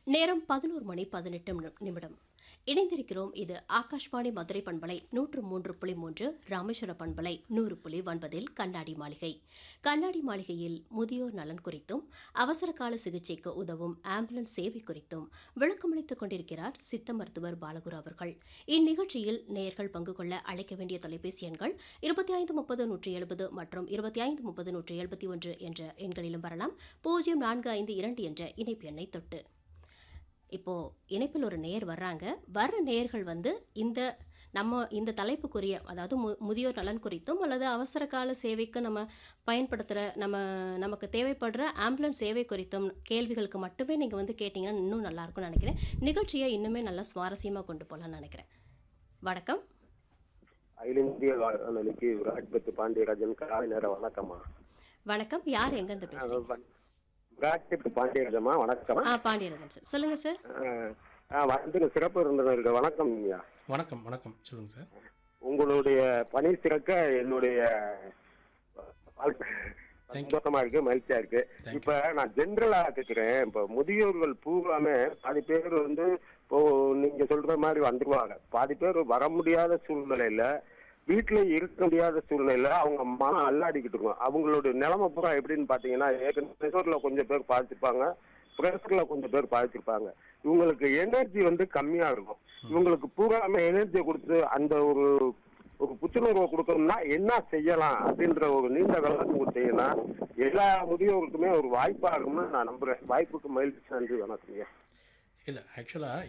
நேரம் பதினோரு மணி பதினெட்டு நிமி- நிமிடம் இணைந்திருக்கிறோம் இது ஆகாஷ்வாணி மதுரை பண்பலை நூற்று மூன்று புள்ளி மூன்று ராமேஸ்வர பண்பலை நூறு புள்ளி ஒன்பதில் கண்ணாடி மாளிகை கண்ணாடி மாளிகையில் முதியோர் நலன் குறித்தும் அவசர கால சிகிச்சைக்கு உதவும் ஆம்புலன்ஸ் சேவை குறித்தும் விளக்கமளித்துக் கொண்டிருக்கிறார் சித்த மருத்துவர் பாலகுரு அவர்கள் இந்நிகழ்ச்சியில் நேயர்கள் பங்கு கொள்ள அழைக்க வேண்டிய தொலைபேசி எண்கள் இருபத்தி ஐந்து முப்பது நூற்றி எழுபது மற்றும் இருபத்தி ஐந்து முப்பது நூற்றி எழுபத்தி ஒன்று என்ற எண்களிலும் வரலாம் பூஜ்ஜியம் நான்கு ஐந்து இரண்டு என்ற இணைப்பு எண்ணை தொட்டு இப்போ இணைப்பில் ஒரு நேயர் வர்றாங்க வர்ற நேயர்கள் வந்து இந்த நம்ம இந்த தலைப்புக்குரிய அதாவது மு முதியோர் நலன் குறித்தும் அல்லது அவசர கால சேவைக்கு நம்ம பயன்படுத்துகிற நம்ம நமக்கு தேவைப்படுற ஆம்புலன்ஸ் சேவை குறித்தும் கேள்விகளுக்கு மட்டுமே நீங்கள் வந்து கேட்டிங்கன்னா இன்னும் நல்லா இருக்கும்னு நினைக்கிறேன் நிகழ்ச்சியை இன்னுமே நல்லா சுவாரஸ்யமாக கொண்டு போகலான்னு நினைக்கிறேன் வணக்கம் அகில இந்திய வானொலிக்கு விராட்பத்து பாண்டியராஜன் காலை நேர வணக்கம்மா வணக்கம் யார் எங்கேருந்து பேசுறீங்க விராட்பத்து பாண்டியராஜம்மா வணக்கம் ஆ பாண்டியராஜன் சார் சொல்லுங்கள் சார் அஹ், அஹ், வந்து சிறப்பு விருந்தினருக்கு வணக்கம் ஐயா வணக்கம் வணக்கம் சொல்லுங்க சார் உங்களுடைய பணி சிறக்க என்னுடைய வாழ்க்கை சந்தோஷமா இருக்கு மகிழ்ச்சியா இருக்கு Thank you. இப்ப நான் ஜென்ரலா கேக்குறேன் இப்ப முதியோர்கள் பூராமே பாதி பேர் வந்து இப்போ நீங்க சொல்ற மாதிரி வந்துருவாங்க பாதி பேர் வர முடியாத சூழ்நிலையில வீட்டுல இருக்க முடியாத சூழ்நிலையில அவங்க மனம் அல்லாடிக்கிட்டு இருக்கும் அவங்களுடைய நிலைமை பூரா எப்படின்னு பாத்தீங்கன்னா ஏற்கனவே கொஞ்சம் பேர் பாதிச்சிருப்பாங்க பிரஷர்ல கொஞ்சம் பேர் பாதிச்சிருப்பாங்க இவங்களுக்கு எனர்ஜி வந்து கம்மியா இருக்கும் இவங்களுக்கு பூராமே எனர்ஜியை கொடுத்து அந்த ஒரு ஒரு புத்துணர்வை கொடுக்கணும்னா என்ன செய்யலாம் அப்படின்ற ஒரு நீண்ட விளக்கம் கொடுத்தீங்கன்னா எல்லா முதியோருக்குமே ஒரு வாய்ப்பா இருக்கும்னு நான் நம்புறேன் வாய்ப்புக்கு மகிழ்ச்சி நன்றி வணக்கம் ஐயா இல்லை ஆக்சுவலாக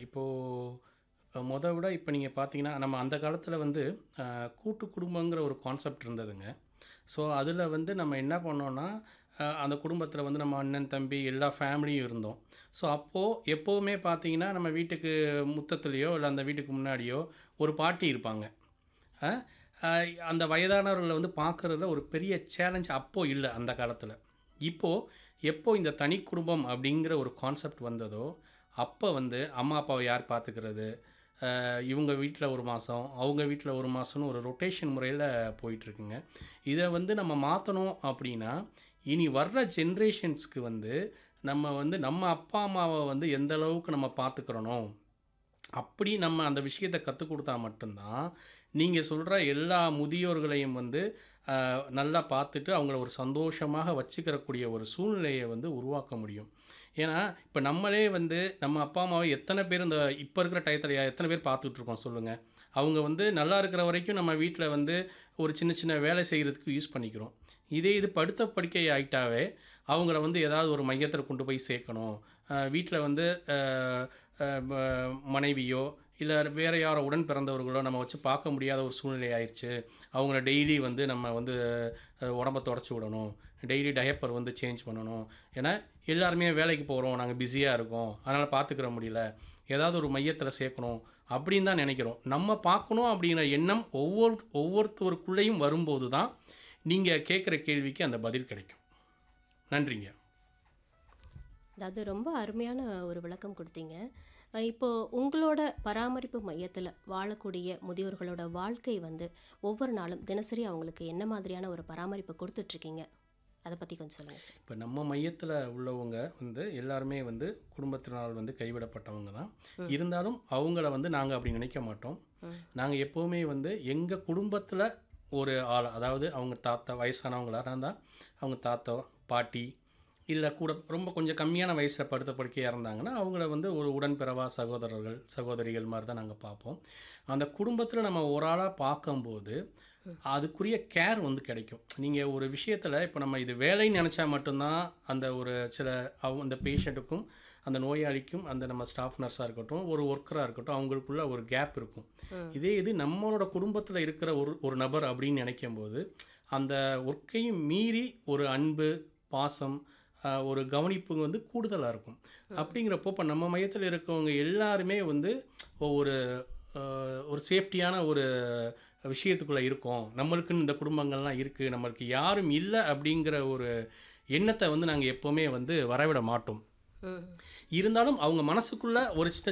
இப்போது மொதல் விட இப்போ நீங்கள் பார்த்தீங்கன்னா நம்ம அந்த காலத்தில் வந்து அஹ், கூட்டு குடும்பங்கிற ஒரு கான்செப்ட் இருந்ததுங்க ஸோ அதில் வந்து நம்ம என்ன பண்ணோன்னா அஹ், அந்த குடும்பத்தில் வந்து நம்ம அண்ணன் தம்பி எல்லா ஃபேமிலியும் இருந்தோம் ஸோ அப்போது எப்போவுமே பார்த்தீங்கன்னா நம்ம வீட்டுக்கு முத்தத்துலேயோ இல்லை அந்த வீட்டுக்கு முன்னாடியோ ஒரு பாட்டி இருப்பாங்க அஹ், அஹ், அந்த வயதானவர்களை வந்து பார்க்குறதுல ஒரு பெரிய சேலஞ்ச் அப்போது இல்லை அந்த காலத்தில் இப்போது எப்போ இந்த தனி குடும்பம் அப்படிங்கிற ஒரு கான்செப்ட் வந்ததோ அப்போ வந்து அம்மா அப்பாவை யார் பார்த்துக்கிறது அஹ், இவங்க வீட்டில் ஒரு மாதம் அவங்க வீட்டில் ஒரு மாதம்னு ஒரு ரொட்டேஷன் முறையில் போயிட்டுருக்குங்க இதை வந்து நம்ம மாற்றணும் அப்படின்னா இனி வர்ற ஜென்ரேஷன்ஸ்க்கு வந்து நம்ம வந்து நம்ம அப்பா அம்மாவை வந்து எந்த அளவுக்கு நம்ம பார்த்துக்கிறணும் அப்படி நம்ம அந்த விஷயத்தை கற்றுக் கொடுத்தா மட்டும்தான் நீங்கள் சொல்கிற எல்லா முதியோர்களையும் வந்து ஆஹ், நல்லா பார்த்துட்டு அவங்கள ஒரு சந்தோஷமாக வச்சுக்கிறக்கூடிய ஒரு சூழ்நிலையை வந்து உருவாக்க முடியும் ஏன்னா இப்போ நம்மளே வந்து நம்ம அப்பா அம்மாவை எத்தனை பேர் இந்த இப்போ இருக்கிற டயத்தில் எத்தனை பேர் பார்த்துட்டு இருக்கோம் சொல்லுங்கள் அவங்க வந்து நல்லா இருக்கிற வரைக்கும் நம்ம வீட்டில் வந்து ஒரு சின்ன சின்ன வேலை செய்கிறதுக்கு யூஸ் பண்ணிக்கிறோம் இதே இது படுத்த படுக்கை ஆயிட்டாவே அவங்கள வந்து ஏதாவது ஒரு மையத்தில் கொண்டு போய் சேர்க்கணும் வீட்டில் வந்து ஆஹ், ஆஹ், ம- மனைவியோ இல்லை வேறு யாரோ உடன் பிறந்தவர்களோ நம்ம வச்சு பார்க்க முடியாத ஒரு சூழ்நிலை ஆயிடுச்சு அவங்கள டெய்லி வந்து நம்ம வந்து அஹ், உடம்ப தொடச்சி விடணும் டெய்லி டயப்பர் வந்து சேஞ்ச் பண்ணணும் ஏன்னா எல்லாருமே வேலைக்கு போகிறோம் நாங்கள் பிஸியாக இருக்கோம் அதனால் பார்த்துக்கிற முடியல ஏதாவது ஒரு மையத்தில் சேர்க்கணும் அப்படின்னு தான் நினைக்கிறோம் நம்ம பார்க்கணும் அப்படிங்கிற எண்ணம் ஒவ்வொரு ஒவ்வொருத்தருக்குள்ளேயும் வரும்போது தான் நீங்கள் கேட்குற கேள்விக்கு அந்த பதில் கிடைக்கும் நன்றிங்க அதாவது ரொம்ப அருமையான ஒரு விளக்கம் கொடுத்தீங்க அஹ் இப்போ உங்களோட பராமரிப்பு மையத்தில் வாழக்கூடிய முதியோர்களோட வாழ்க்கை வந்து ஒவ்வொரு நாளும் தினசரி அவங்களுக்கு என்ன மாதிரியான ஒரு பராமரிப்பு கொடுத்துட்ருக்கீங்க அதை பற்றி கொஞ்சம் சொல்லுங்கள் சார் இப்போ நம்ம மையத்தில் உள்ளவங்க வந்து எல்லாருமே வந்து குடும்பத்தினால் வந்து கைவிடப்பட்டவங்க தான் இருந்தாலும் அவங்கள வந்து நாங்கள் அப்படி நினைக்க மாட்டோம் ம். நாங்கள் எப்போவுமே வந்து எங்கள் குடும்பத்தில் ஒரு ஆள் அதாவது அவங்க தாத்தா வயசானவங்களாக இருந்தால் அவங்க தாத்தா பாட்டி இல்லை கூட ரொம்ப கொஞ்சம் கம்மியான வயசில் படுத்த படுக்கையாக இருந்தாங்கன்னா அவங்கள வந்து ஒரு உடன்பிறவா சகோதரர்கள் சகோதரிகள் மாதிரி தான் நாங்கள் பார்ப்போம் அந்த குடும்பத்தில் நம்ம ஒரு ஆளாக பார்க்கும்போது அதுக்குரிய கேர் வந்து கிடைக்கும் நீங்கள் ஒரு விஷயத்தில் இப்போ நம்ம இது வேலைன்னு நினச்சா மட்டும்தான் அந்த ஒரு சில அவங்க அந்த பேஷண்ட்டுக்கும் அந்த நோயாளிக்கும் அந்த நம்ம ஸ்டாஃப் நர்ஸாக இருக்கட்டும் ஒரு ஒர்க்கராக இருக்கட்டும் அவங்களுக்குள்ள ஒரு கேப் இருக்கும் ம். இதே இது நம்மளோட குடும்பத்தில் இருக்கிற ஒரு ஒரு நபர் அப்படின்னு நினைக்கும் போது அந்த ஒர்க்கையும் மீறி ஒரு அன்பு பாசம் ஆஹ், ஒரு கவனிப்பு வந்து கூடுதலாக இருக்கும் அப்படிங்கிறப்போ இப்போ நம்ம மையத்தில் இருக்கவங்க எல்லாருமே வந்து ஒரு ஆஹ், ஒரு சேஃப்டியான ஒரு விஷயத்துக்குள்ளே இருக்கோம் நம்மளுக்குன்னு இந்த குடும்பங்கள்லாம் இருக்குது நம்மளுக்கு யாரும் இல்லை அப்படிங்கிற ஒரு எண்ணத்தை வந்து நாங்கள் எப்போவுமே வந்து வரவிட மாட்டோம் ம் இருந்தாலும் அவங்க மனசுக்குள்ள ஒரு சில